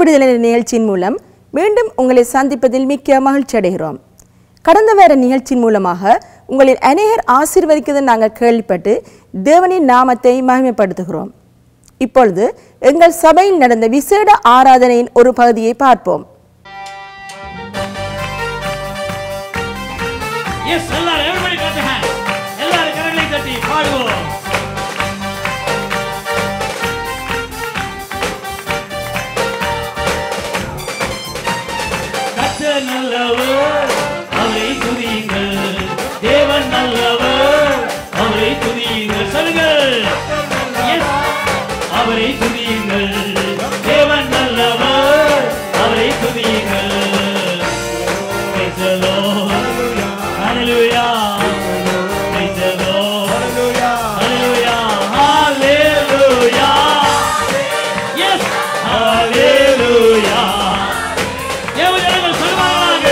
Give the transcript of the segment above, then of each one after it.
விடுதலை நிகழ்ச்சியின் மூலம் மீண்டும் உங்களை சந்திப்பதில் மிக்க மகிழ்ச்சி அடைகிறோம் கடந்த வார நிகழ்ச்சியின் மூலமாக உங்களில் அநேகர் ஆசீர்வதிக்கதை நாங்கள் கேள்விப்பட்டு தேவனின் நாமத்தை மகிமைப்படுத்துகிறோம் இப்பொழுது எங்கள் சபையில் நடந்த விசேட ஆராதனையின் ஒரு பகுதியை பார்ப்போம் எஸ் எல்லாரும் everybody clap your hands. எல்லாரும் கரங்களை தட்டி பாடுவோம் கர்த்தர் நல்லவர் அவரை துதியுங்கள் தேவன் நல்லவர் அவரை துதியுங்கள் சொல்லுங்கள் எஸ் அவரை துதியுங்கள் தேவன் நல்லவர் அவரை துதியுங்கள் Praise the Lord. Hallelujah. Praise the Lord. Hallelujah. Hallelujah. Yes. Hallelujah. தேவஜனங்கள் சொல்லுவாங்களாங்க.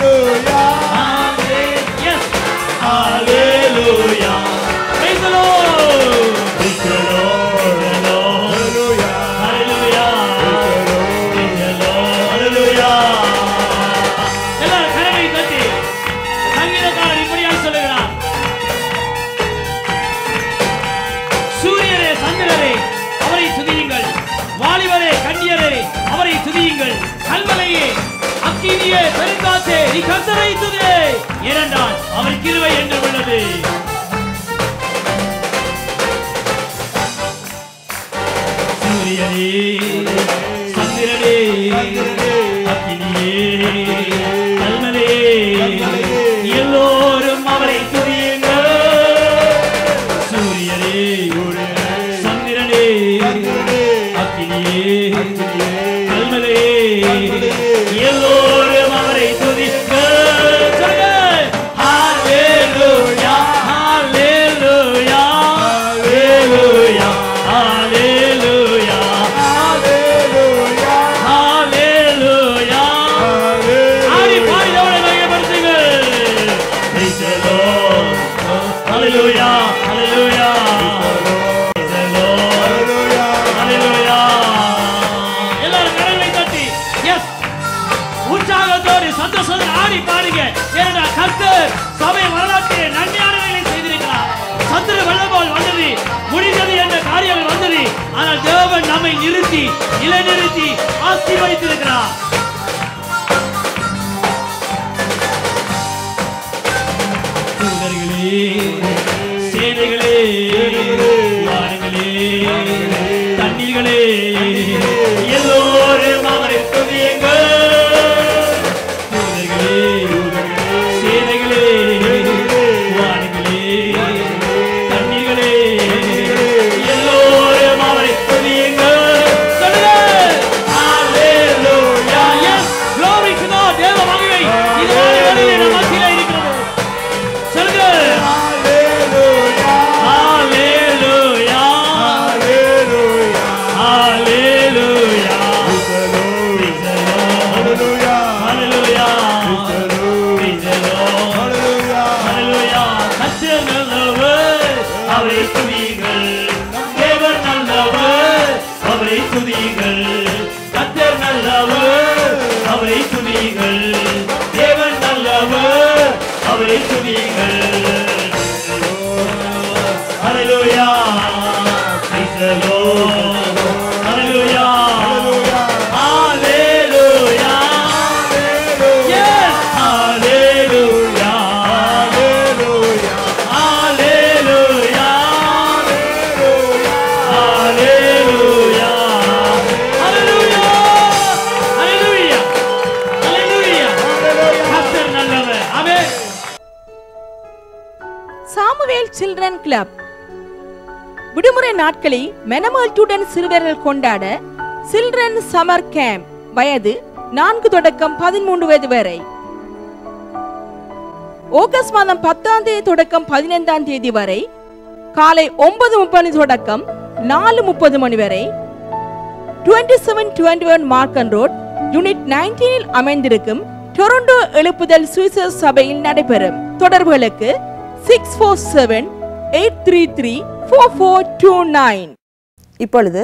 Yes. Hallelujah. Praise the Lord. Praise the Lord. The Lord. Hallelujah. Praise the Lord. Hallelujah. எல்லாரும் கரங்களை தட்டி சங்கீதக்காரன் இப்படியாக சொல்லுகிறார் சூரியரே சந்திரரே அவரை துதியுங்கள் வாலிபரே கண்ணியரே அவரை துதியுங்கள் கல்மலையே அக்கினியே பெருங்காற்றே நீ கர்த்தரை துதியே ஏனென்றால் அவர் கிருபை என்று உள்ளது சூரியனே சந்திரனே அக்கினியே கல்மலே எல்லோரும் அவரை துதியுங்கள் சூரியனே சந்திரனே அக்கினியே கல்மலே எல்லோரும் அவரை துதியுங்கள் சொல்லுங்க. Hallelujah, hallelujah, hallelujah, hallelujah, hallelujah. ஆடி பாடி தேவனை மகிமைப்படுத்துங்கள். Praise the Lord. Hallelujah, hallelujah. Praise the Lord. Hallelujah. எல்லாரும் கரங்களை தட்டி எஸ் உற்சாகத்தோடு சந்தோஷத்தோடு ஆடி பாடுங்க ஏன்னா கர்த்தர் சபை வரலாற்றிலே நன்மையானவைகளை செய்திருக்கிறார் சத்துரு வெள்ளம் போல் வந்தது முடிந்தது என்ற காரியங்கள் வந்தது ஆனால் தேவன் நம்மை நிறுத்தி நிலைநிறுத்தி ஆசீர்வதித்திருக்கிறார் தூதர்களே சேனைகளே வானங்களே தண்ணீர்களே எல்லோரும் அவரை துதியுங்கள் தூதர்களே சேனைகளே வானங்களே தண்ணீர்களே எல்லோரும் அவரை துதியுங்கள் சொல்லுங்க Hallelujah. Yes. Glory to God. தேவ மகிமை இது வேளையிலே நம் மத்தியிலே இருக்கிறது சொல்லுங்க Hallelujah. Hallelujah. Praise the Lord. Hallelujah. Praise the Lord. Hallelujah. கர்த்தர் நல்லவர். அவரை துதியுங்கள் தேவன் நல்லவர் அவரை துதியுங்கள் கர்த்தர் நல்லவர் அவரை துதியுங்கள் தேவன் நல்லவர் அவரை துதியுங்கள் Hallelujah. Praise the Lord. Hallelujah. Hallelujah. Yes. Hallelujah. Hallelujah. Hallelujah. Hallelujah. Hallelujah. Hallelujah. கர்த்தர் நல்லவர். ஆமென். சாமுவேல் சில்ட்ரன் கிளப் விடுமுறை நாட்களில் மெனமல்ட்டுடன் சிறுவர்கள் கொண்டாட சில்ட்ரன் சம்மர் கேம்ப் வயது நான்கு தொடக்கம் பதிமூன்று வயது வரை ஆகஸ்ட் மாதம் பத்தாம் தேதி தொடக்கம் பதினைந்தாம் தேதி வரை காலை ஒன்பது முப்பது தொடக்கம் நாலு முப்பது மணி வரை twenty seven twenty one Markham road unit நைன்டீனில் அமைந்திருக்கும் டொரண்டோ எழுப்புதல் சுவிசஸ் சபையில் நடைபெறும் தொடர்புகளுக்கு six four seven eight three three four four two nine இப்பொழுது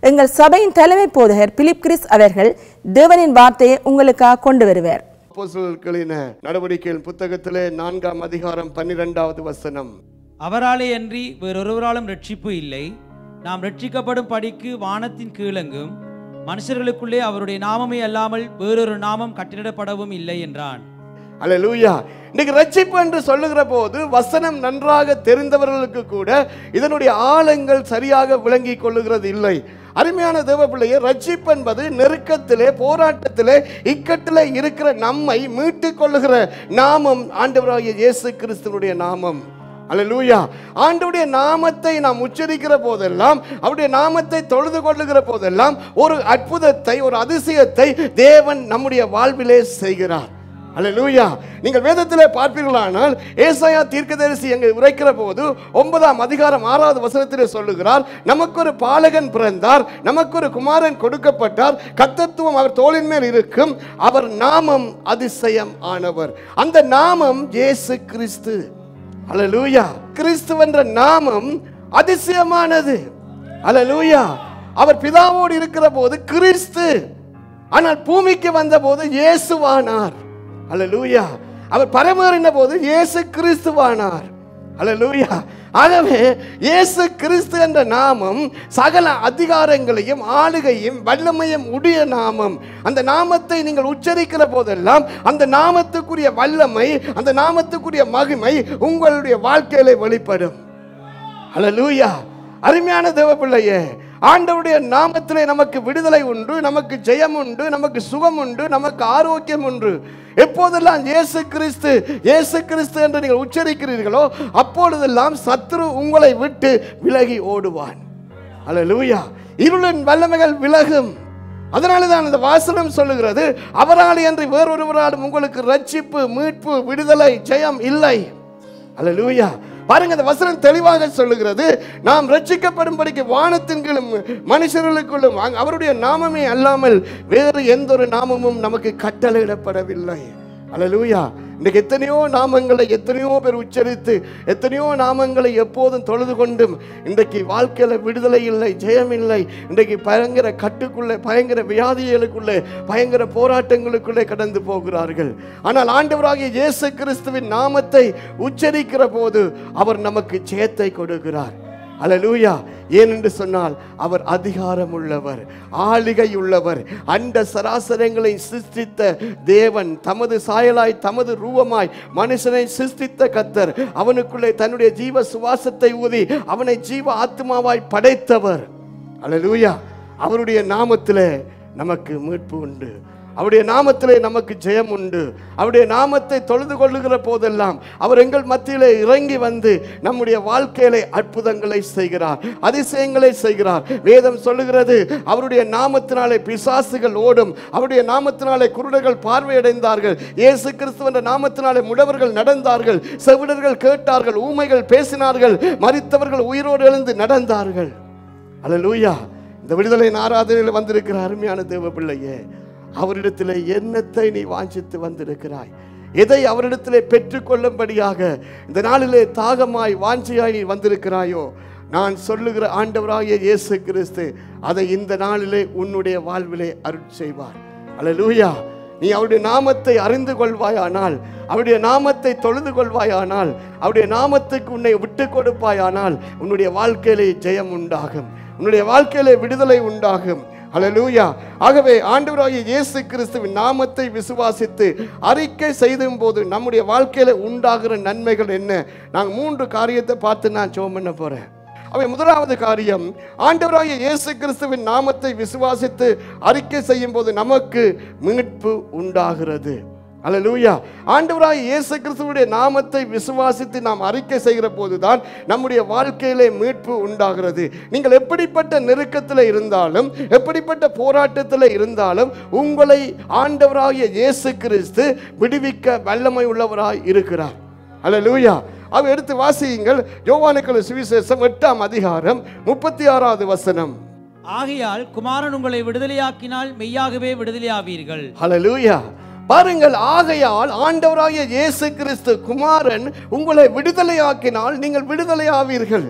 எங்கள் சபையின் தலைமை போதகர் பிலிப் கிறிஸ் அவர்கள் தேவனின் வார்த்தையை உங்களுக்காக கொண்டு வருவார் அப்போஸ்தலர்களின் நடவடிக்கைகள் புத்தகத்திலே நான்காம் அதிகாரம் பன்னிரெண்டாவது வசனம் அவராலே அன்றி வேறொருவராலும் ரட்சிப்பு இல்லை நாம் ரட்சிக்கப்படும் படிக்கு வானத்தின் கீழெங்கும் மனுஷர்களுக்குள்ளே அவருடைய நாமமே அல்லாமல் வேறொரு நாமம் கட்டிடப்படவும் இல்லை என்றான் அல்லேலூயா இன்னைக்கு ரட்சிப்பு என்று சொல்லுகிற போது வசனம் நன்றாக தெரிந்தவர்களுக்கு கூட இதனுடைய ஆழங்கள் சரியாக விளங்கிக் கொள்ளுகிறது இல்லை அருமையான தேவ பிள்ளையே ரட்சிப்பு என்பது நெருக்கத்திலே போராட்டத்திலே இக்கட்டிலே இருக்கிற நம்மை மீட்டுக் கொள்ளுகிற நாமம் ஆண்டவராகிய இயேசு கிறிஸ்துவனுடைய நாமம் அல்லேலூயா ஆண்டவருடைய நாமத்தை நாம் உச்சரிக்கிற போதெல்லாம் அவருடைய நாமத்தை தொழுது கொள்ளுகிற போதெல்லாம் ஒரு அற்புதத்தை ஒரு அதிசயத்தை தேவன் நம்முடைய வாழ்விலே செய்கிறார் அல்லேலூயா நீங்கள் வேதத்திலே பார்ப்பீர்களானால் ஏசாயா தீர்க்கதரிசி எங்க உரைக்கிற போது ஒன்பதாம் அதிகாரம் ஆறாவது வசனத்திலே சொல்லுகிறார் நமக்கு ஒரு பாலகன் பிறந்தார் நமக்கு ஒரு குமாரன் கொடுக்கப்பட்டார் கத்தத்துவம் அவர் தோளின் மேல் இருக்கும் அவர் நாமம் அதிசயம் ஆனவர் அந்த நாமம் இயேசு கிறிஸ்து அல்லேலூயா கிறிஸ்துவென்ற நாமம் அதிசயமானது அல்லேலூயா அவர் பிதாவோடு இருக்கிற போது கிறிஸ்து ஆனால் பூமிக்கு வந்தபோது இயேசுவானார் அல்லேலூயா அவர் பரமேறின போது இயேசு கிறிஸ்துவானார் அல்லேலூயா ஆகவே இயேசு கிறிஸ்து என்ற நாமம் சகல அதிகாரங்களையும் ஆளுகையும் வல்லமையும் உடைய நாமம் அந்த நாமத்தை நீங்கள் உச்சரிக்கிற போதெல்லாம் அந்த நாமத்துக்குரிய வல்லமை அந்த நாமத்துக்குரிய மகிமை உங்களுடைய வாழ்க்கையில வெளிப்படும் அல்லேலூயா அருமையான தேவ பிள்ளையே ஆண்டவருடைய நாமத்திலே நமக்கு விடுதலை உண்டு நமக்கு ஜெயம் உண்டு நமக்கு சுகம் உண்டு நமக்கு ஆரோக்கியம் உண்டு எப்போதெல்லாம் இயேசு கிறிஸ்து இயேசு கிறிஸ்து என்று நீங்கள் உச்சரிக்கிறீர்களோ அப்பொழுதெல்லாம் சத்ரு உங்களை விட்டு விலகி ஓடுவான் அல்லேலூயா இருளின் வல்லமைகள் விலகும் அதனால தான் இந்த வாசனம் சொல்லுகிறது அவரால் என்று வேறொருவராலும் உங்களுக்கு ரட்சிப்பு மீட்பு விடுதலை ஜெயம் இல்லை அல்லேலூயா பாருங்க அந்த வசனம் தெளிவாக சொல்லுகிறது நாம் ரட்சிக்கப்படும்படிக்கு வானத்தின் கீழும் மனுஷர்களுக்குள்ளும் அங்க- அவருடைய நாமமே அல்லாமல் வேறு எந்த ஒரு நாமமும் நமக்கு கட்டளையிடப்படவில்லை அல்லேலூயா இன்றைக்கு எத்தனையோ நாமங்களை எத்தனையோ பேர் உச்சரித்து எத்தனையோ நாமங்களை எப்போதும் தொழுது கொண்டும் இன்றைக்கு வாழ்க்கையில விடுதலை இல்லை ஜெயம் இல்லை இன்றைக்கு பயங்கர கட்டுக்குள்ளே பயங்கர வியாதிகளுக்குள்ளே பயங்கர போராட்டங்களுக்குள்ளே கடந்து போகிறார்கள் ஆனால் ஆண்டவராகிய இயேசு கிறிஸ்துவின் நாமத்தை உச்சரிக்கிற போது அவர் நமக்கு ஜெயத்தை கொடுக்கிறார் அல்லேலூயா ஏனென்று சொன்னால் அவர் அதிகாரம் உள்ளவர் ஆளிகை உள்ளவர் அண்ட சராசரங்களை சிருஷ்டித்த தேவன் தமது சாயலாய் தமது ரூபமாய் மனுஷனை சிருஷ்டித்த கத்தர் அவனுக்குள்ளே தன்னுடைய ஜீவ சுவாசத்தை ஊதி அவனை ஜீவ ஆத்மாவாய் படைத்தவர் அல்லேலூயா அவருடைய நாமத்திலே நமக்கு மீட்பு உண்டு அவருடைய நாமத்திலே நமக்கு ஜெயம் உண்டு அவருடைய நாமத்தை தொழுது கொள்ளுகிற போதெல்லாம் அவர் எங்கள் மத்தியிலே இறங்கி வந்து நம்முடைய வாழ்க்கையிலே அற்புதங்களை செய்கிறார் அதிசயங்களை செய்கிறார் வேதம் சொல்லுகிறது அவருடைய நாமத்தினாலே பிசாசுகள் ஓடும் அவருடைய நாமத்தினாலே குருடர்கள் பார்வையடைந்தார்கள் இயேசு கிறிஸ்துவ நாமத்தினாலே முடவர்கள் நடந்தார்கள் செவிடர்கள் கேட்டார்கள் ஊமைகள் பேசினார்கள் மரித்தவர்கள் உயிரோடு எழுந்து நடந்தார்கள் அல்லேலூயா இந்த விடுதலை ஆராதனையில் வந்திருக்கிற அருமையான தேவ பிள்ளையே அவரிடத்தில் என்னத்தை நீ வாஞ்சித்து வந்திருக்கிறாய் எதை அவரிடத்திலே பெற்றுக்கொள்ளும்படியாக இந்த நாளிலே தாகமாய் வாஞ்சியாய் நீ வந்திருக்கிறாயோ நான் சொல்லுகிற ஆண்டவராகிய இயேசு கிறிஸ்து அதை இந்த நாளிலே உன்னுடைய வாழ்விலே அருள் செய்வார் அல்லேலூயா நீ அவருடைய நாமத்தை அறிந்து கொள்வாயானால் அவருடைய நாமத்தை தொழுது கொள்வாயானால் அவருடைய நாமத்துக்கு உன்னை விட்டு கொடுப்பாயானால் உன்னுடைய வாழ்க்கையிலே ஜெயம் உண்டாகும் உன்னுடைய வாழ்க்கையிலே விடுதலை உண்டாகும் அல்லேலூயா ஆகவே ஆண்டவராகிய இயேசு கிறிஸ்துவின் நாமத்தை விசுவாசித்து அறிக்கை செய்தும் போது நம்முடைய வாழ்க்கையில உண்டாகிற நன்மைகள் என்ன நான் மூன்று காரியத்தை பார்த்து நான் ஜெபம் பண்ண போறேன் அவை முதலாவது காரியம் ஆண்டவராகிய இயேசு கிறிஸ்துவின் நாமத்தை விசுவாசித்து அறிக்கை செய்யும் போது நமக்கு மீட்பு உண்டாகிறது அல்லேலூயா ஆண்டவராகிய இயேசு கிறிஸ்துவுடைய நாமத்தை விசுவாசித்து நாம் அறிக்கை செய்கிற போதுதான் நம்முடைய வாழ்க்கையிலே மீட்பு உண்டாகிறது நீங்கள் எப்படிப்பட்ட நெருக்கத்தில் இருந்தாலும் எப்படிப்பட்ட போராட்டத்தில் இருந்தாலும் உங்களை ஆண்டவராகிய இயேசு கிறிஸ்து விடுவிக்க வல்லமை உள்ளவராய் இருக்கிறார் அல்லேலூயா அவ எடுத்து வாசியுங்கள் யோவானுக்கள் சுவிசேஷம் எட்டாம் அதிகாரம் முப்பத்தி ஆறாவது வசனம் ஆகையால் குமாரன் உங்களை விடுதலையாக்கினால் மெய்யாகவே விடுதலையாவீர்கள் ஹalleluya பாருங்கள் ஆகையால் ஆண்டவராகிய இயேசு கிறிஸ்து குமாரன் உங்களை விடுதலையாக்கினால் நீங்கள் விடுதலையாவீர்கள்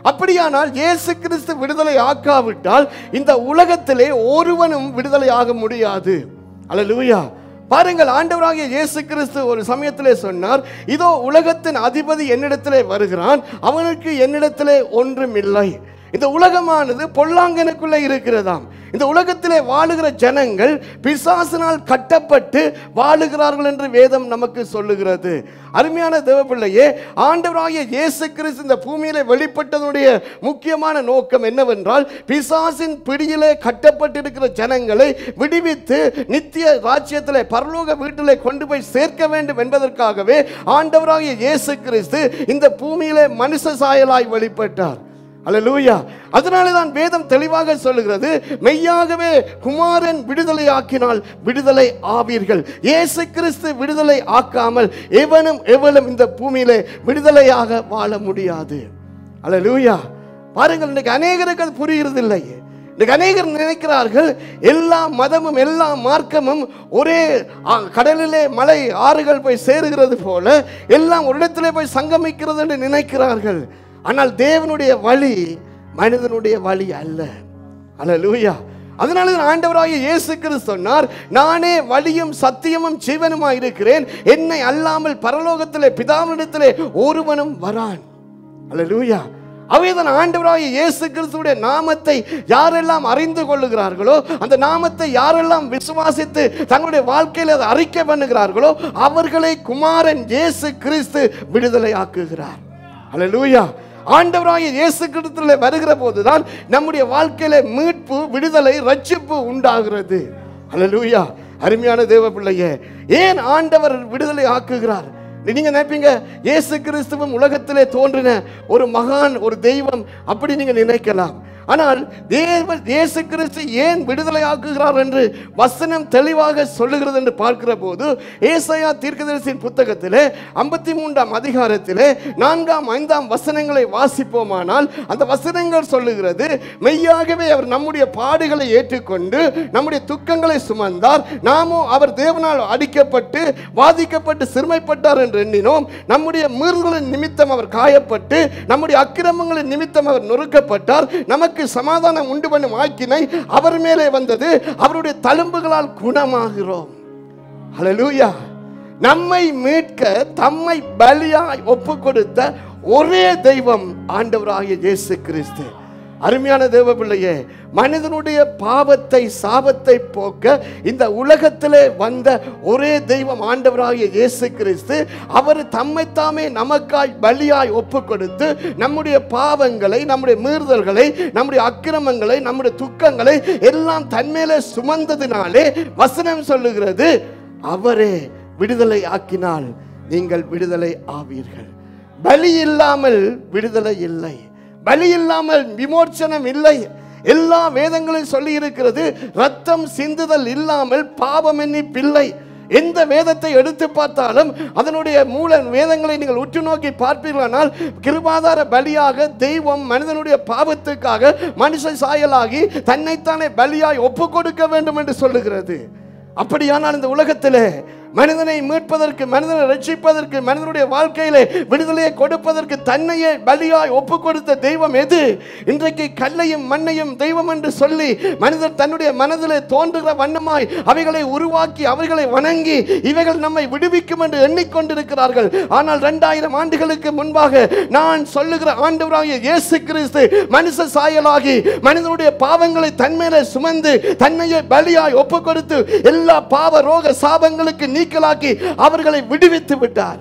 அப்படியானால் இயேசு கிறிஸ்து விடுதலை ஆக்காவிட்டால் இந்த உலகத்திலே ஒருவனும் விடுதலை ஆக முடியாது அல்லேலூயா பாருங்கள் ஆண்டவராகிய இயேசு கிறிஸ்து ஒரு சமயத்திலே சொன்னார் இதோ உலகத்தின் அதிபதி என்னிடத்திலே வருகிறான் அவனுக்கு என்னிடத்திலே ஒன்றும் இல்லை இந்த உலகமானது பொல்லாங்கனுக்குள்ளே இருக்கிறதாம் இந்த உலகத்திலே வாழுகிற ஜனங்கள் பிசாசினால் கட்டப்பட்டு வாழுகிறார்கள் என்று வேதம் நமக்கு சொல்லுகிறது அருமையான தேவப்பிள்ளையே ஆண்டவராகிய இயேசு கிறிஸ்து இந்த பூமியிலே வெளிப்பட்டதனுடைய முக்கியமான நோக்கம் என்னவென்றால் பிசாசின் பிடியிலே கட்டப்பட்டிருக்கிற ஜனங்களை விடுவித்து நித்திய ராஜ்யத்திலே பரலோக வீட்டிலே கொண்டு போய் சேர்க்க வேண்டும் என்பதற்காகவே ஆண்டவராகிய இயேசு கிறிஸ்து இந்த பூமியிலே மனுஷ சாயலாய் வெளிப்பட்டார் அல்லேலூயா அதனாலே தான் வேதம் தெளிவாக சொல்லுகிறது மெய்யாகவே குமாரன் விடுதலை ஆக்கினால் விடுதலை ஆவீர்கள் இயேசு கிறிஸ்து விடுதலை ஆக்காமல் எவனும் எவனும் இந்த பூமியிலே விடுதலையாக வாழ முடியாது அல்லேலூயா பாருங்கள் இன்னைக்கு அநேகருக்கு அது புரிகிறதில்லை இன்னைக்கு அநேகர் நினைக்கிறார்கள் எல்லா மதமும் எல்லா மார்க்கமும் ஒரே ஆ, கடலிலே மலை ஆறுகள் போய் சேருகிறது போல எல்லாம் ஒரு இடத்திலே போய் சங்கமிக்கிறது என்று நினைக்கிறார்கள் ஆனால் தேவனுடைய வழி மனிதனுடைய வழி அல்ல அல்லேலூயா அதனால தான் ஆண்டவராகிய இயேசு கிறிஸ்து சொன்னார் நானே வழியும் சத்தியமும் ஜீவனுமாய் இருக்கிறேன் என்னை அல்லாமல் பரலோகத்திலே பிதாவினிடத்திலே ஒருவனும் வரான் அல்லேலூயா அவைதான் ஆண்டவராகிய இயேசு கிறிஸ்துவுடைய நாமத்தை யாரெல்லாம் அறிந்து கொள்ளுகிறார்களோ அந்த நாமத்தை யாரெல்லாம் விசுவாசித்து தங்களுடைய வாழ்க்கையில் அதை அறிக்கை பண்ணுகிறார்களோ அவர்களை குமாரன் இயேசு கிறிஸ்து விடுதலை ஆக்குகிறார் அல்லேலூயா ஆண்டவராகிய இயேசு கிறிஸ்துவிலே வருகிற போதுதான் நம்முடைய வாழ்க்கையில மீட்பு விடுதலை ரட்சிப்பு உண்டாகிறது அல்லேலூயா அருமையான தேவ பிள்ளையே ஏன் ஆண்டவர் விடுதலை ஆக்குகிறார் நீங்க நினைப்பீங்க இயேசு கிறிஸ்துவும் உலகத்திலே தோன்றின ஒரு மகான் ஒரு தெய்வம் அப்படி நீங்க நினைக்கலாம் ஆனால் தேவ இயேசு கிறிஸ்து ஏன் விடுதலை ஆக்குகிறார் என்று வசனம் தெளிவாக சொல்லுகிறது என்று பார்க்கிற போது ஏசாயா தீர்க்கதரிசியின் புத்தகத்திலே ஐம்பத்தி மூன்றாம் அதிகாரத்திலே நான்காம் ஐந்தாம் வசனங்களை வாசிப்போமானால் அந்த வசனங்கள் சொல்லுகிறது மெய்யாகவே அவர் நம்முடைய பாடுகளை ஏற்றுக்கொண்டு நம்முடைய துக்கங்களை சுமந்தார் நாமோ அவர் தேவனால் அடிக்கப்பட்டு வாதிக்கப்பட்டு சிறுமைப்பட்டார் என்று எண்ணினோம் நம்முடைய மீறுதலின் நிமித்தம் அவர் காயப்பட்டு நம்முடைய அக்கிரமங்களின் நிமித்தம் அவர் நொறுக்கப்பட்டார் நமக்கு சமாதானம் உண்டு பண்ணும் ஆக்கினை அவர் மேலே வந்தது அவருடைய தழும்புகளால் குணமாகிறோம் ஹalleluya நம்மை மீட்க தம்மை பலியாய் ஒப்பு கொடுத்த ஒரே தெய்வம் ஆண்டவராகிய இயேசு கிறிஸ்து அருமையான தேவ பிள்ளையே மனிதனுடைய பாவத்தை சாபத்தை போக்க இந்த உலகத்திலே வந்த ஒரே தெய்வம் ஆண்டவராகிய இயேசு கிறிஸ்து அவர் தம்மைத்தாமே நமக்காய் பலியாய் ஒப்பு கொடுத்து நம்முடைய பாவங்களை நம்முடைய மீறுதல்களை நம்முடைய அக்கிரமங்களை நம்முடைய துக்கங்களை எல்லாம் தன்மேலே சுமந்ததினாலே வசனம் சொல்லுகிறது அவரே விடுதலை ஆக்கினால் நீங்கள் விடுதலை ஆவீர்கள் பலி இல்லாமல் விடுதலை இல்லை பலி இல்லாமல் விமோச்சனம் இல்லை எல்லா வேதங்களும் சொல்லி இருக்கிறது ரத்தம் சிந்துதல் இல்லாமல் பாவம் எண்ணி பிள்ளை எந்த வேதத்தை எடுத்து பார்த்தாலும் அதனுடைய மூல வேதங்களை நீங்கள் உற்று நோக்கி பார்ப்பீர்களானால் கிருபாதார பலியாக தெய்வம் மனிதனுடைய பாவத்துக்காக மனுஷ சாயலாகி தன்னைத்தானே பலியாய் ஒப்பு கொடுக்க வேண்டும் என்று சொல்லுகிறது அப்படியானால் இந்த உலகத்திலே மனிதனை மீட்பதற்கு மனிதனை ரட்சிப்பதற்கு மனிதனுடைய வாழ்க்கையிலே விடுதலையை கொடுப்பதற்கு தன்னையே பலியாய் ஒப்பு கொடுத்த தெய்வம் எது இன்றைக்கு கல்லையும் மண்ணையும் தெய்வம் என்று சொல்லி மனிதர் தன்னுடைய மனதிலே தோன்றுகிற வண்ணமாய் அவைகளை உருவாக்கி அவைகளை வணங்கி இவைகள் நம்மை விடுவிக்கும் என்று எண்ணிக்கொண்டிருக்கிறார்கள் ஆனால் இரண்டாயிரம் ஆண்டுகளுக்கு முன்பாக நான் சொல்லுகிற ஆண்டவராகிய இயேசு கிறிஸ்து மனுஷ சாயலாகி மனிதனுடைய பாவங்களை தன்மேலே சுமந்து தன்னையே பலியாய் ஒப்பு கொடுத்து எல்லா பாவ ரோக சாபங்களுக்கு நீக்கலாக்கி அவர்களை விடுவித்து விட்டார்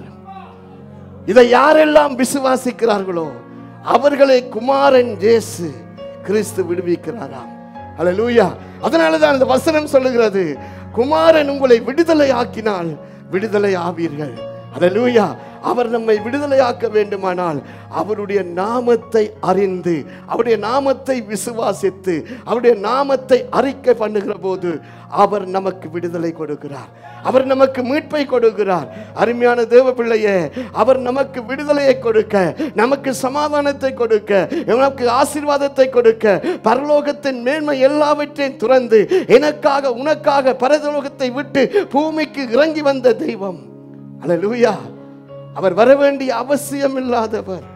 இதை யாரெல்லாம் விசுவாசிக்கிறார்களோ அவர்களை குமாரன் இயேசு கிறிஸ்து விடுவிக்கிறாராம் அல்லேலூயா அதனால தான் இந்த வசனம் சொல்லுகிறது குமாரன் உங்களை விடுதலை ஆக்கினால் விடுதலை ஆவீர்கள் அல்லேலூயா அவர் நம்மை விடுதலையாக்க வேண்டுமானால் அவருடைய நாமத்தை அறிந்து அவருடைய நாமத்தை விசுவாசித்து அவருடைய நாமத்தை அறிக்கை பண்ணுகிற போது அவர் நமக்கு விடுதலை கொடுக்கிறார் அவர் நமக்கு மீட்பை கொடுக்கிறார் அருமையான தேவ பிள்ளையே அவர் நமக்கு விடுதலையை கொடுக்க நமக்கு சமாதானத்தை கொடுக்க நமக்கு ஆசீர்வாதத்தை கொடுக்க பரலோகத்தின் மேன்மை எல்லாவற்றையும் துறந்து எனக்காக உனக்காக பரலோகத்தை விட்டு பூமிக்கு இறங்கி வந்த தெய்வம் அல்லேலூயா அவர் வர வேண்டிய அவசியம் இல்லாதவர்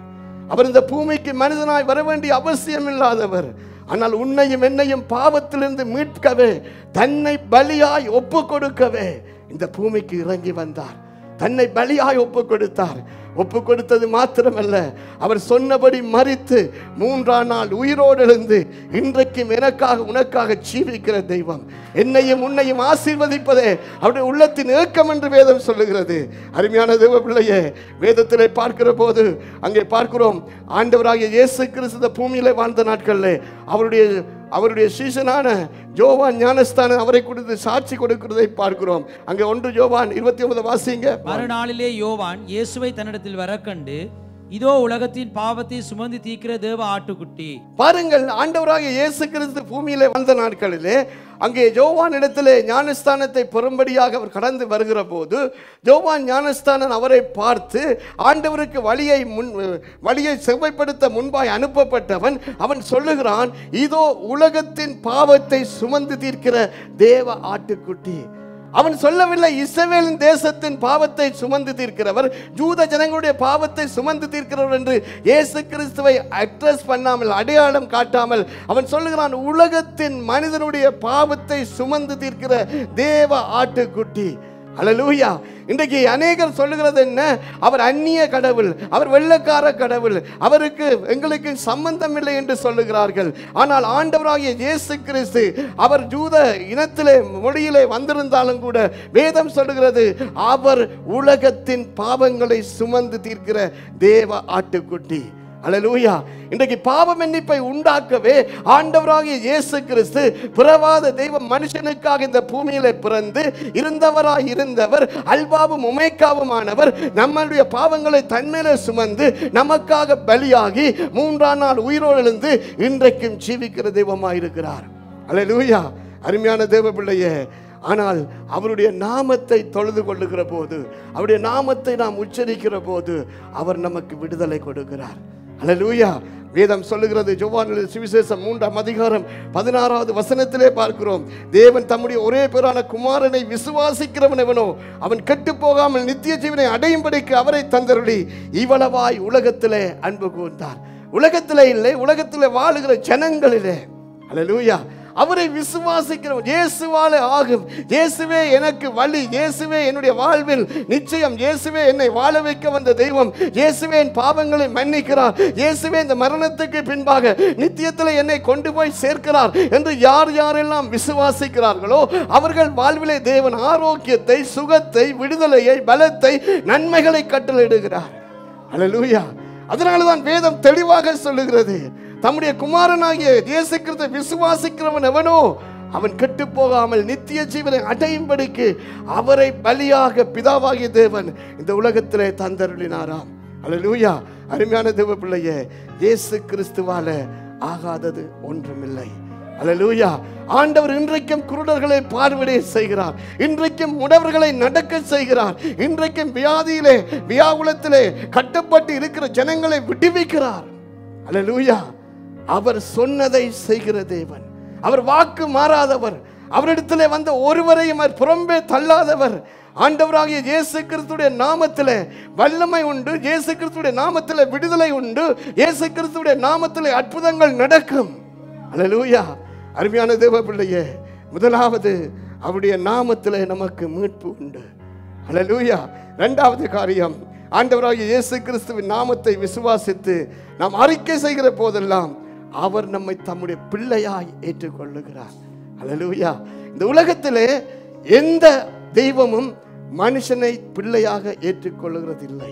அவர் இந்த பூமிக்கு மனிதனாய் வர வேண்டிய அவசியம் இல்லாதவர் ஆனால் உன்னையும் என்னையும் பாவத்திலிருந்து மீட்கவே தன்னை பலியாய் ஒப்பு கொடுக்கவே இந்த பூமிக்கு இறங்கி வந்தார் தன்னை பலியாய் ஒப்பு கொடுத்தார் ஒப்பு கொடுத்தது மாத்திரமல்ல அவர் சொன்னபடி மறித்து மூன்றாம் நாள் உயிரோடு எழுந்து இன்றைக்கும் எனக்காக உனக்காக ஜீவிக்கிற தெய்வம் என்னையும் உன்னையும் ஆசீர்வதிப்பதே அவருடைய உள்ளத்தின் ஏக்கம் என்று வேதம் சொல்லுகிறது அருமையான தேவ பிள்ளையே வேதத்திலே பார்க்கிற போது அங்கே பார்க்கிறோம் ஆண்டவராகிய இயேசு கிறிஸ்து இந்த பூமியிலே வாழ்ந்த நாட்களில் அவருடைய அவருடைய சீசனான ஜோவான் ஞானஸ்தானம் அவரை குறித்து சாட்சி கொடுக்கிறதை பார்க்கிறோம் அங்கே ஒன்று ஜோவான் இருபத்தி ஒன்பது வாசிங்க மறுநாளிலே யோவான் இயேசுவை தன்னிடத்தில் வரக்கண்டு இதோ உலகத்தின் பாவத்தை சுமந்து தீர்க்கிற தேவ ஆட்டுக்குட்டி பாருங்கள் ஆண்டவராகிய இயேசு கிறிஸ்து பூமியிலே வந்த நாட்களிலே அங்கே ஜோவான் இடத்திலே ஞானஸ்தானத்தை பெறும்படியாக அவர் கடந்து வருகிற போது ஜோவான் ஞானஸ்தானன் அவரை பார்த்து ஆண்டவருக்கு வழியை முன் வழியை செவ்வாய்ப்படுத்த முன்பாய் அனுப்பப்பட்டவன் அவன் சொல்லுகிறான் இதோ உலகத்தின் பாவத்தை சுமந்து தீர்க்கிற தேவ ஆட்டுக்குட்டி அவன் சொல்லவில்லை இஸ்ரவேலின் தேசத்தின் பாவத்தை சுமந்து தீர்க்கிறவர் ஜூத ஜனங்களுடைய பாவத்தை சுமந்து தீர்க்கிறவர் என்று இயேசு கிறிஸ்துவை அட்ரஸ் பண்ணாமல் அடையாளம் காட்டாமல் அவன் சொல்லுகிறான் உலகத்தின் மனிதனுடைய பாவத்தை சுமந்து தீர்க்கிற தேவ ஆட்டுக்குட்டி அல்லேலூயா இன்றைக்கு அநேகர் சொல்லுகிறது என்ன அவர் அந்நிய கடவுள் அவர் வெள்ளக்கார கடவுள் அவருக்கு எங்களுக்கு சம்பந்தம் இல்லை என்று சொல்லுகிறார்கள் ஆனால் ஆண்டவராகிய இயேசு கிறிஸ்து அவர் ஜூத இனத்திலே மொழியிலே வந்திருந்தாலும் கூட வேதம் சொல்லுகிறது அவர் உலகத்தின் பாவங்களை சுமந்து தீர்க்கிற தேவ ஆட்டுக்குட்டி அல்லேலூயா இன்றைக்கு பாவ மன்னிப்பை உண்டாக்கவே ஆண்டவராகிய இயேசு கிறிஸ்து பிறவாத தெய்வ மனுஷனுக்காக இந்த பூமியிலே பிறந்து இருந்தவராய் இருந்தவர் அல்பாவும் உமைக்காவுமானவர் நம்மளுடைய பாவங்களை தன்மேலே சுமந்து நமக்காக பலியாகி மூன்றாம் நாள் உயிரோடு எழுந்து இன்றைக்கும் ஜீவிக்கிற தெய்வமாய் இருக்கிறார் அல்லேலூயா அருமையான தேவ பிள்ளையே ஆனால் அவருடைய நாமத்தை தொழுது கொள்ளுகிற போது அவருடைய நாமத்தை நாம் உச்சரிக்கிற போது அவர் நமக்கு விடுதலை கொடுக்கிறார் அல்லேலூயா வேதம் சொல்லுகிறது ஜோவானில் சுவிசேஷம் மூன்றாம் அதிகாரம் பதினாறாவது வசனத்திலே பார்க்கிறோம் தேவன் தம்முடைய ஒரே பேரான குமாரனை விசுவாசிக்கிறவன் எவனோ அவன் கெட்டு போகாமல் நித்திய ஜீவனை அடையும்படிக்கு அவரை தந்தருளி இவ்வளவாய் உலகத்திலே அன்பு கூர்ந்தார் உலகத்திலே இல்லை உலகத்திலே வாழுகிற ஜனங்களிலே அல்லேலூயா அவரை விசுவாசிக்கிறோம் இயேசுவாலே ஆகும் இயேசுவே எனக்கு வழி இயேசுவே என்னுடைய வாழ்வில் நிச்சயம் இயேசுவே என்னை வாழ வைக்க வந்த தெய்வம் இயேசுவே என் பாவங்களை மன்னிக்கிறார் இயேசுவே இந்த மரணத்துக்கு பின்பாக நித்தியத்தில் என்னை கொண்டு போய் சேர்க்கிறார் என்று யார் யாரெல்லாம் விசுவாசிக்கிறார்களோ அவர்கள் வாழ்விலே தேவன் ஆரோக்கியத்தை சுகத்தை விடுதலையை பலத்தை நன்மைகளை கட்டளையிடுகிறார் அல்லேலூயா அதனால தான் வேதம் தெளிவாக சொல்லுகிறது தம்முடைய குமாரனாகிய இயேசு கிறிஸ்துவை விசுவாசிக்கிறவன் எவனோ அவன் கெட்டு போகாமல் நித்திய ஜீவனை அடையும்படிக்கு அவரை பலியாக பிதாவாகிய தேவன் இந்த உலகத்திலே தந்தருளினாராம் அல்லேலூயா அருமையான தேவ பிள்ளையே இயேசு கிறிஸ்துவால ஆகாதது ஒன்றுமில்லை அல்லேலூயா ஆண்டவர் இன்றைக்கும் குருடர்களை பார்வையை செய்கிறார் இன்றைக்கும் முடவர்களை நடக்க செய்கிறார் இன்றைக்கும் வியாதியிலே வியாகுலத்திலே கட்டப்பட்டு இருக்கிற ஜனங்களை விடுவிக்கிறார் அல்லேலூயா அவர் சொன்னதை செய்கிற தேவன் அவர் வாக்கு மாறாதவர் அவரிடத்திலே வந்த ஒருவரையும் அவர் புறம்பே தள்ளாதவர் ஆண்டவராகிய இயேசு கிறிஸ்துடைய நாமத்திலே வல்லமை உண்டு இயேசு கிறிஸ்துடைய நாமத்திலே விடுதலை உண்டு இயேசு கிறிஸ்துடைய நாமத்திலே அற்புதங்கள் நடக்கும் அல்லேலூயா அருமையான தேவ பிள்ளையே முதலாவது அவருடைய நாமத்திலே நமக்கு மீட்பு உண்டு அல்லேலூயா இரண்டாவது காரியம் ஆண்டவராகிய இயேசு கிறிஸ்துவின் நாமத்தை விசுவாசித்து நாம் அறிக்கை செய்கிற போதெல்லாம் அவர் நம்மை தம்முடைய பிள்ளையாய் ஏற்றுக்கொள்ளுகிறார் அல்லேலூயா இந்த உலகத்திலே எந்த தெய்வமும் மனுஷனை பிள்ளையாக ஏற்றுக்கொள்ளுகிறதில்லை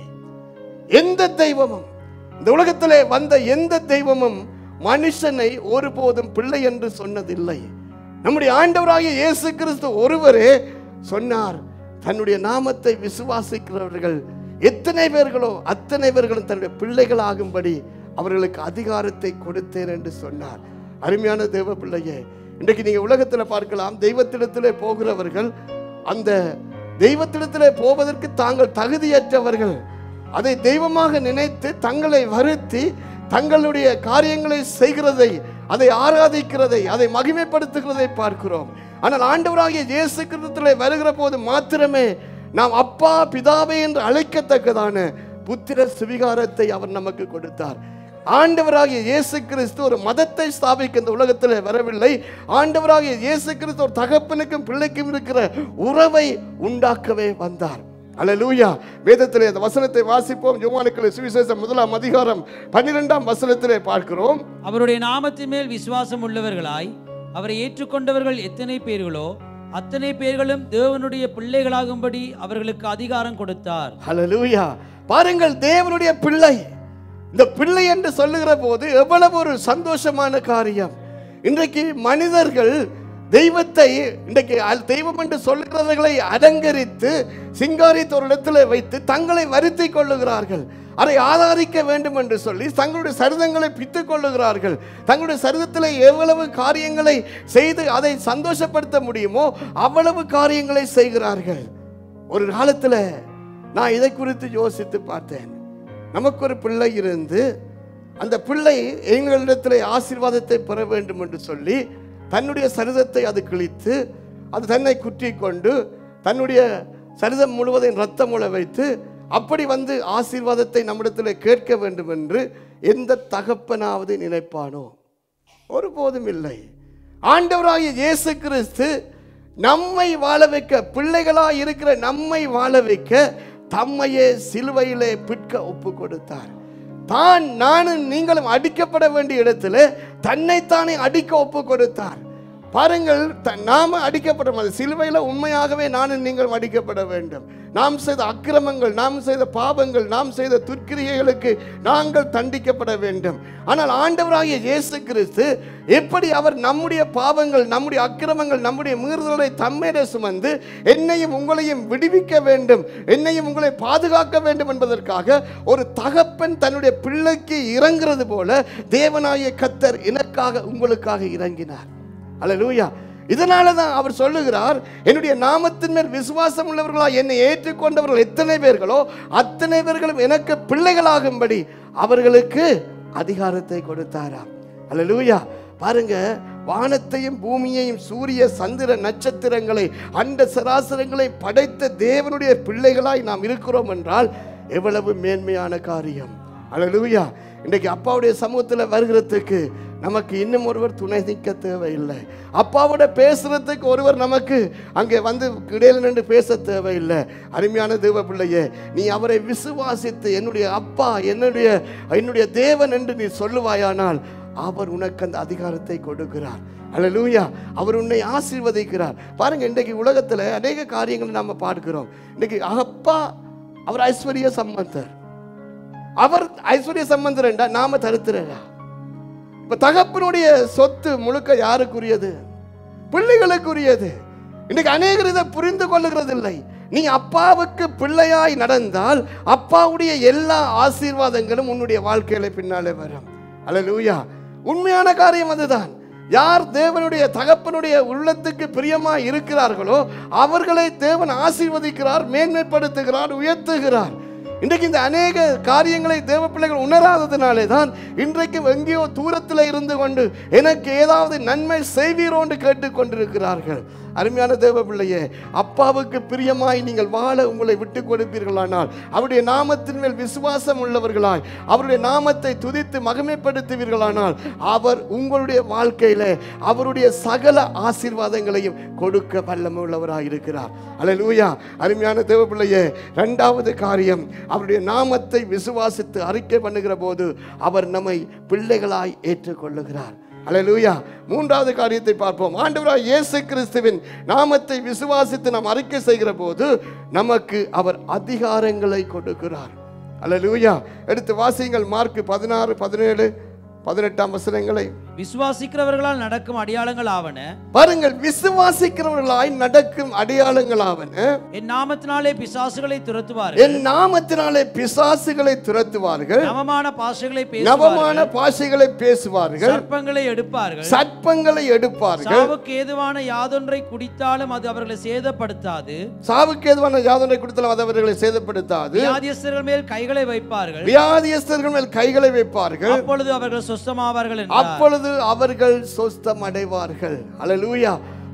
எந்த தெய்வமும் இந்த உலகத்திலே வந்த எந்த தெய்வமும் மனுஷனை ஒருபோதும் பிள்ளை என்று சொன்னதில்லை நம்முடைய ஆண்டவராகிய இயேசு கிறிஸ்து ஒருவரே சொன்னார் தன்னுடைய நாமத்தை விசுவாசிக்கிறவர்கள் எத்தனை பேர்களோ அத்தனை பேர்களும் தன்னுடைய பிள்ளைகள் ஆகும்படி அவர்களுக்கு அதிகாரத்தை கொடுத்தேன் என்று சொன்னார் அருமையான தேவ பிள்ளையே இன்றைக்கு நீங்க உலகத்துல பார்க்கலாம் தெய்வத்திடத்திலே போகிறவர்கள் அந்த தெய்வத்திடத்திலே போவதற்கு தாங்கள் தகுதியற்றவர்கள் அதை தெய்வமாக நினைத்து தங்களை வருத்தி தங்களுடைய காரியங்களை செய்கிறதை அதை ஆராதிக்கிறதை அதை மகிமைப்படுத்துகிறதை பார்க்கிறோம் ஆனால் ஆண்டவராகிய இயேசு கிறிஸ்துவிலே வருகிற போது மாத்திரமே நாம் அப்பா பிதாவே என்று அழைக்கத்தக்கதான புத்திர சுவிகாரத்தை அவர் நமக்கு கொடுத்தார் ஆண்டவராகிய இயேசு கிறிஸ்து ஒரு மதத்தை ஸ்தாபிக்க இந்த உலகத்தில் வரவில்லை ஆண்டவராகிய இயேசு கிறிஸ்து ஒரு தகப்பனுக்கும் பிள்ளைக்கும் இருக்கிற உறவை உண்டாக்கவே வந்தார் அல்லேலூயா வேதத்திலே அந்த வசனத்தை வாசிப்போம் யோவானுக்களை சுவிசேஷம் முதலாம் அதிகாரம் பன்னிரெண்டாம் வசனத்திலே பார்க்கிறோம் அவருடைய நாமத்தின் மேல் விசுவாசம் உள்ளவர்களாய் அவரை ஏற்றுக்கொண்டவர்கள் எத்தனை பேர்களோ அத்தனை பேர்களும் தேவனுடைய பிள்ளைகளாகும்படி அவர்களுக்கு அதிகாரம் கொடுத்தார் ஹalleluya பாருங்கள் தேவனுடைய பிள்ளை இந்த பிள்ளை என்று சொல்லுகிற போது எவ்வளவு ஒரு சந்தோஷமான காரியம் இன்றைக்கு மனிதர்கள் தெய்வத்தை இன்றைக்கு அல்- தெய்வம் என்று சொல்லுகிறவர்களை அலங்கரித்து சிங்காரித்த ஒரு இடத்துல வைத்து தங்களை வருத்திக் கொள்ளுகிறார்கள் அதை ஆதாரிக்க வேண்டும் என்று சொல்லி தங்களுடைய சரிதங்களை பித்துக் கொள்ளுகிறார்கள் தங்களுடைய சரிதத்தில் எவ்வளவு காரியங்களை செய்து அதை சந்தோஷப்படுத்த முடியுமோ அவ்வளவு காரியங்களை செய்கிறார்கள் ஒரு காலத்தில் நான் இதை குறித்து யோசித்து பார்த்தேன் நமக்கு ஒரு பிள்ளை இருந்து அந்த பிள்ளை எங்களிடத்தில் ஆசீர்வாதத்தை பெற வேண்டும் என்று சொல்லி தன்னுடைய சரிதத்தை அது கிழித்து அது தன்னை குற்றி கொண்டு தன்னுடைய சரிதம் முழுவதையும் ரத்தம் உழ வைத்து அப்படி வந்து ஆசீர்வாதத்தை நம்மிடத்தில் கேட்க வேண்டும் என்று எந்த தகப்பனாவது நினைப்பானோ ஒருபோதும் இல்லை ஆண்டவராகிய இயேசு கிறிஸ்து நம்மை வாழ வைக்க பிள்ளைகளாய் இருக்கிற நம்மை வாழ வைக்க தம்மையே சிலுவையிலே பிற்க ஒப்பு கொடுத்தார் தான் நானும் நீங்களும் அடிக்கப்பட வேண்டிய இடத்துல தன்னைத்தானே அடிக்க ஒப்பு கொடுத்தார் பாருங்கள் த- நாம அடிக்கப்பட சிலுவையில் உண்மையாகவே நானும் நீங்களும் அடிக்கப்பட வேண்டும் நாம் செய்த அக்கிரமங்கள் நாம் செய்த பாவங்கள் நாம் செய்த துர்க்கிரியைகளுக்கு நாங்கள் தண்டிக்கப்பட வேண்டும் ஆனால் ஆண்டவராகிய இயேசு கிறிஸ்து எப்படி அவர் நம்முடைய பாவங்கள் நம்முடைய அக்கிரமங்கள் நம்முடைய மீறுதலை தம்மேட சுமந்து என்னையும் உங்களையும் விடுவிக்க வேண்டும் என்னையும் உங்களை பாதுகாக்க வேண்டும் என்பதற்காக ஒரு தகப்பன் தன்னுடைய பிள்ளைக்கு இறங்குறது போல தேவனாய கத்தர் எனக்காக உங்களுக்காக இறங்கினார் அல்லேலூயா இதனால தான் அவர் சொல்லுகிறார் என்னுடைய நாமத்தின் மேல் விசுவாசம் உள்ளவர்களா என்னை ஏற்றுக்கொண்டவர்கள் எத்தனை பேர்களோ அத்தனை பேர்களும் எனக்கு பிள்ளைகளாகும்படி அவர்களுக்கு அதிகாரத்தை கொடுத்தாராம் அல்லேலூயா பாருங்க வானத்தையும் பூமியையும் சூரிய சந்திர நட்சத்திரங்களை அண்ட சராசரங்களை படைத்த தேவனுடைய பிள்ளைகளாய் நாம் இருக்கிறோம் என்றால் எவ்வளவு மேன்மையான காரியம் அல்லேலூயா இன்றைக்கு அப்பாவுடைய சமூகத்தில் வருகிறதுக்கு நமக்கு இன்னும் ஒருவர் துணை நிற்க தேவையில்லை அப்பாவோட பேசுறதுக்கு ஒருவர் நமக்கு அங்கே வந்து இடையில நின்று பேச தேவையில்லை அருமையான தேவ பிள்ளையே நீ அவரை விசுவாசித்து என்னுடைய அப்பா என்னுடைய என்னுடைய தேவன் என்று நீ சொல்லுவாயானால் அவர் உனக்கு அந்த அதிகாரத்தை கொடுக்கிறார் அல்லேலூயா அவர் உன்னை ஆசீர்வதிக்கிறார் பாருங்க இன்றைக்கு உலகத்தில் அநேக காரியங்களை நாம் பார்க்கிறோம் இன்னைக்கு அப்பா அவர் ஐஸ்வர்ய சம்பந்தர் அவர் ஐஸ்வர்ய சம்பந்தர் என்றா நாம தருத்திரரா இப்ப தகப்பனுடைய சொத்து முழுக்க யாருக்குரியது பிள்ளைகளுக்குரியது இன்னைக்கு அநேகர் இதை புரிந்து கொள்ளுகிறது இல்லை நீ அப்பாவுக்கு பிள்ளையாய் நடந்தால் அப்பாவுடைய எல்லா ஆசீர்வாதங்களும் உன்னுடைய வாழ்க்கையில பின்னாலே வரும் அல்லேலூயா உண்மையான காரியம் அதுதான் யார் தேவனுடைய தகப்பனுடைய உள்ளத்துக்கு பிரியமாய் இருக்கிறார்களோ அவர்களை தேவன் ஆசீர்வதிக்கிறார் மேன்மைப்படுத்துகிறார் உயர்த்துகிறார் இன்றைக்கு இந்த அநேக காரியங்களை தேவ பிள்ளைகள் உணராததினாலே தான் இன்றைக்கு எங்கேயோ தூரத்தில் இருந்து கொண்டு எனக்கு ஏதாவது நன்மை செய்வீரோ என்று கேட்டுக்கொண்டிருக்கிறார்கள் அருமையான தேவ பிள்ளையே அப்பாவுக்கு பிரியமாய் நீங்கள் வாழ உங்களை விட்டு கொடுப்பீர்களானால் அவருடைய நாமத்தின் மேல் விசுவாசம் உள்ளவர்களாய் அவருடைய நாமத்தை துதித்து மகிமைப்படுத்துவீர்களானால் அவர் உங்களுடைய வாழ்க்கையில அவருடைய சகல ஆசீர்வாதங்களையும் கொடுக்க வல்லமை உள்ளவராய் இருக்கிறார் அல்லேலூயா அருமையான தேவ பிள்ளையே இரண்டாவது காரியம் அவருடைய நாமத்தை விசுவாசித்து அறிக்கை பண்ணுகிற போது அவர் நம்மை பிள்ளைகளாய் ஏற்றுக்கொள்ளுகிறார் அல்லேலூயா மூன்றாவது காரியத்தை பார்ப்போம் ஆண்டவராய் இயேசு கிறிஸ்துவின் நாமத்தை விசுவாசித்து நாம் அறிக்கை செய்கிற போது நமக்கு அவர் அதிகாரங்களை கொடுக்கிறார் அல்லேலூயா எடுத்து வாசியுங்கள் மார்க் பதினாறு பதினேழு பதினெட்டாம் வசனங்களை விசுவாசிக்கிறவர்களால் நடக்கும் அடையாளங்கள் ஆவன பாருங்கள் விசுவாசிக்கிறவர்களாய் நடக்கும் அடையாளங்களாவன என் நாமத்தினாலே பிசாசுகளை துரத்துவார்கள் என் நாமத்தினாலே பிசாசுகளை துரத்துவார்கள் நவமான பாஷைகளை நவமான பேசுவார்கள் பாஷைகளை பேசுவார்கள் சர்ப்பங்களை எடுப்பார்கள் சர்ப்பங்களை எடுப்பார்கள் சாவுக்கு ஏதுவான யாதொன்றை குடித்தாலும் அது அவர்களை சேதப்படுத்தாது சாவுக்கு எதுவான யாதனை கொடுத்தாலும் அது அவர்களை சேதப்படுத்தாது வியாதியஸ்தர்கள் மேல் கைகளை வைப்பார்கள் வியாதியஸ்தர்கள் மேல் கைகளை வைப்பார்கள் அப்பொழுது அவர்கள் சுஸ்தமாவார்கள் என்றார் அப்பொழுது அவர்கள் சொஸ்தம் அடைவார்கள் அல்லேலூயா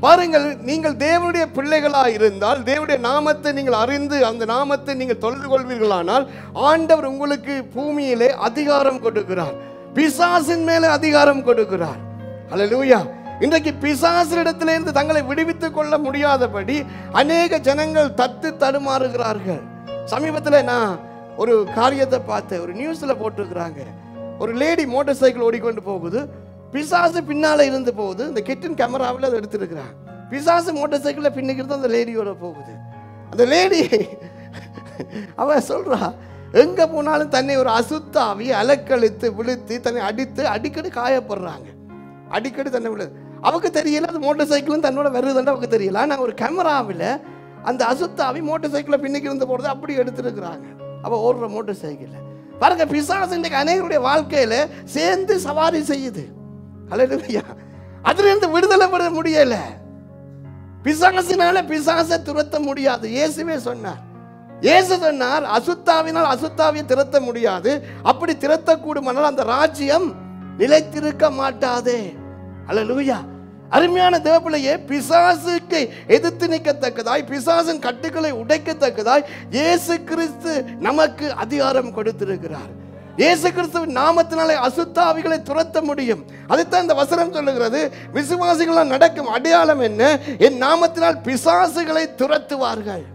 பாருங்கள் நீங்கள் தேவனுடைய பிள்ளைகளா இருந்தால் தேவனுடைய நாமத்தை நீங்கள் அறிந்து அந்த நாமத்தை நீங்கள் தொழுது கொள்வீர்களானால் ஆண்டவர் உங்களுக்கு பூமியிலே அதிகாரம் கொடுக்கிறார் பிசாசின் மேலே அதிகாரம் கொடுக்கிறார் அல்லேலூயா இன்றைக்கு பிசாசினிடத்திலிருந்து தங்களை விடுவித்துக் கொள்ள முடியாதபடி அநேக ஜனங்கள் தத்து தடுமாறுகிறார்கள் சமீபத்தில் நான் ஒரு காரியத்தை பார்த்தேன் ஒரு நியூஸ்ல போட்டிருக்கிறாங்க ஒரு லேடி மோட்டார் சைக்கிள் ஓடிக்கொண்டு போகுது பிசாசு பின்னால இருந்து போகுது இந்த கிட்டன் கேமராவில் அதை எடுத்திருக்கிறான் பிசாசு மோட்டார் சைக்கிளில் பின்னிக்கிறது அந்த லேடியோட போகுது அந்த லேடி அவ சொல்றா எங்க போனாலும் தன்னை ஒரு அசுத்தாவி அலக்கழித்து விழுத்து தன்னை அடித்து அடிக்கடி காயப்படுறாங்க அடிக்கடி தன்னை விழு அவக்கு தெரியல அது மோட்டார் சைக்கிளும் தன்னோட வருதுன்னு அவக்கு தெரியல ஆனால் ஒரு கேமராவில் அந்த அசுத்தாவி மோட்டார் சைக்கிளில் பின்னிக்கு இருந்து போகிறது அப்படி எடுத்துருக்குறாங்க அவ ஓடுற மோட்டார் சைக்கிளில் பாருங்க பிசாசு இன்றைக்கு அநேகருடைய வாழ்க்கையில சேர்ந்து சவாரி செய்யுது அல்லையா அதுல இருந்து விடுதலை பெற முடியல பிசாசினால பிசாசை துரத்த முடியாது இயேசுவே சொன்னார் இயேசு சொன்னார் அசுத்தாவினால் அசுத்தாவியை திரத்த முடியாது அப்படி திரத்தக்கூடுமானால் அந்த ராஜ்யம் நிலைத்திருக்க மாட்டாதே அல்லேலூயா அருமையான தேவப்பிள்ளையே பிசாசுக்கு எதிர்த்து நிற்கத்தக்கதாய் பிசாசின் கட்டுக்களை உடைக்கத்தக்கதாய் இயேசு கிறிஸ்து நமக்கு அதிகாரம் கொடுத்திருக்கிறார் இயேசு கிறிஸ்துவின் நாமத்தினாலே அசுத்தாவிகளை துரத்த முடியும் அதைத்தான் இந்த வசனம் சொல்லுகிறது விசுவாசிகளால் நடக்கும் அடையாளம் என்ன என் நாமத்தினால் பிசாசுகளை துரத்துவார்கள்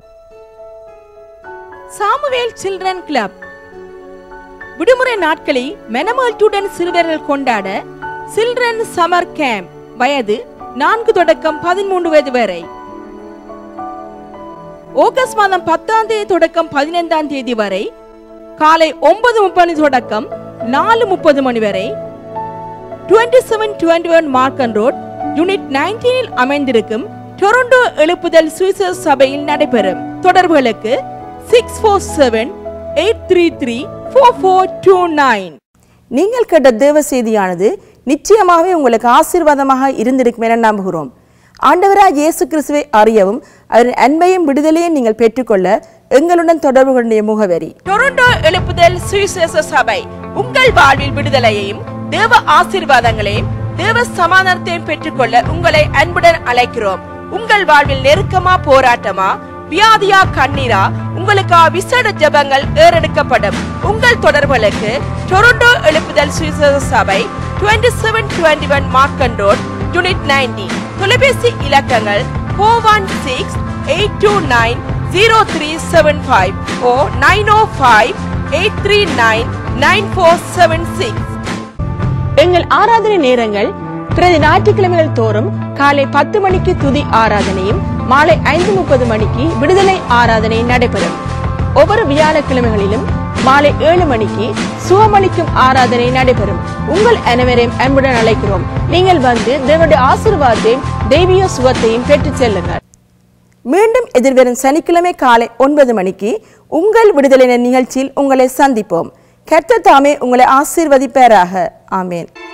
சாமுவேல் சில்ட்ரன் கிளப் விடுமுறை நாட்களில் மெனமல்ட்டுடன் சிறுவர்கள் கொண்டாட சில்ட்ரன் சம்மர் கேம்ப் வயது நான்கு தொடக்கம் பதிமூன்று வயது வரை ஆகஸ்ட் மாதம் பத்தாம் தேதி தொடக்கம் பதினைந்தாம் தேதி வரை காலை ஒன்பது முப்பது தொடக்கம் நாலு முப்பது மணி வரை twenty seven twenty one Markham road unit நைன்டீனில் அமைந்திருக்கும் டொரண்டோ எழுப்புதல் சுவிசஸ் சபையில் நடைபெறும் தொடர்புகளுக்கு six four seven eight three three four four two nine நீங்கள் கேட்ட தேவ செய்தியானது நிச்சயமாகவே உங்களுக்கு ஆசீர்வாதமாக இருந்திருக்கும் என நம்புகிறோம் ஆண்டவராக இயேசு கிறிஸ்துவை அறியவும் அவரின் அன்பையும் விடுதலையும் நீங்கள் பெற்றுக்கொள்ள எங்களுடன் தொடர்பு கொண்டிய முகவரி டொரண்டோ எழுப்புதல் சுவிசேஷ சபை உங்கள் வாழ்வில் விடுதலையையும் தேவ ஆசீர்வாதங்களையும் தேவ சமாதானத்தையும் பெற்றுக்கொள்ள உங்களை அன்புடன் அழைக்கிறோம் உங்கள் வாழ்வில் நெருக்கமா போராட்டமா வியாதியா கண்ணீரா உங்களுக்கு விசேட ஜெபங்கள் ஏறெடுக்கப்படும் உங்கள் தொடர்புகளுக்கு டொரண்டோ எழுப்புதல் சுவிசேஷ சபை twenty seven twenty one Markham road unit ninety தொலைபேசி இலக்கங்கள் four one six eight two nine zero three seven five o nine o five eight three nine nine four seven six எங்கள் ஆராதனை நேரங்கள் பிரதி ஞாயிற்றுக்கிழமைகள் தோறும் காலை பத்து மணிக்கு துதி ஆராதனையும் மாலை ஐந்து முப்பது மணிக்கு விடுதலை ஆராதனை நடைபெறும் ஒவ்வொரு வியாழக்கிழமைகளிலும் மாலை ஏழு மணிக்கு சுகமளிக்கும் ஆராதனை நடைபெறும் உங்கள் அனைவரையும் அன்புடன் அழைக்கிறோம் நீங்கள் வந்து தேவனுடைய ஆசீர்வாதத்தையும் தெய்வீக சுகத்தையும் பெற்றுச் செல்லுங்கள் மீண்டும் எதிர்வரும் சனிக்கிழமை காலை ஒன்பது மணிக்கு உங்கள் விடுதலை நிகழ்ச்சியில் உங்களை சந்திப்போம் கர்த்தர் தாமே உங்களை ஆசீர்வதிப்பாராக ஆமேன்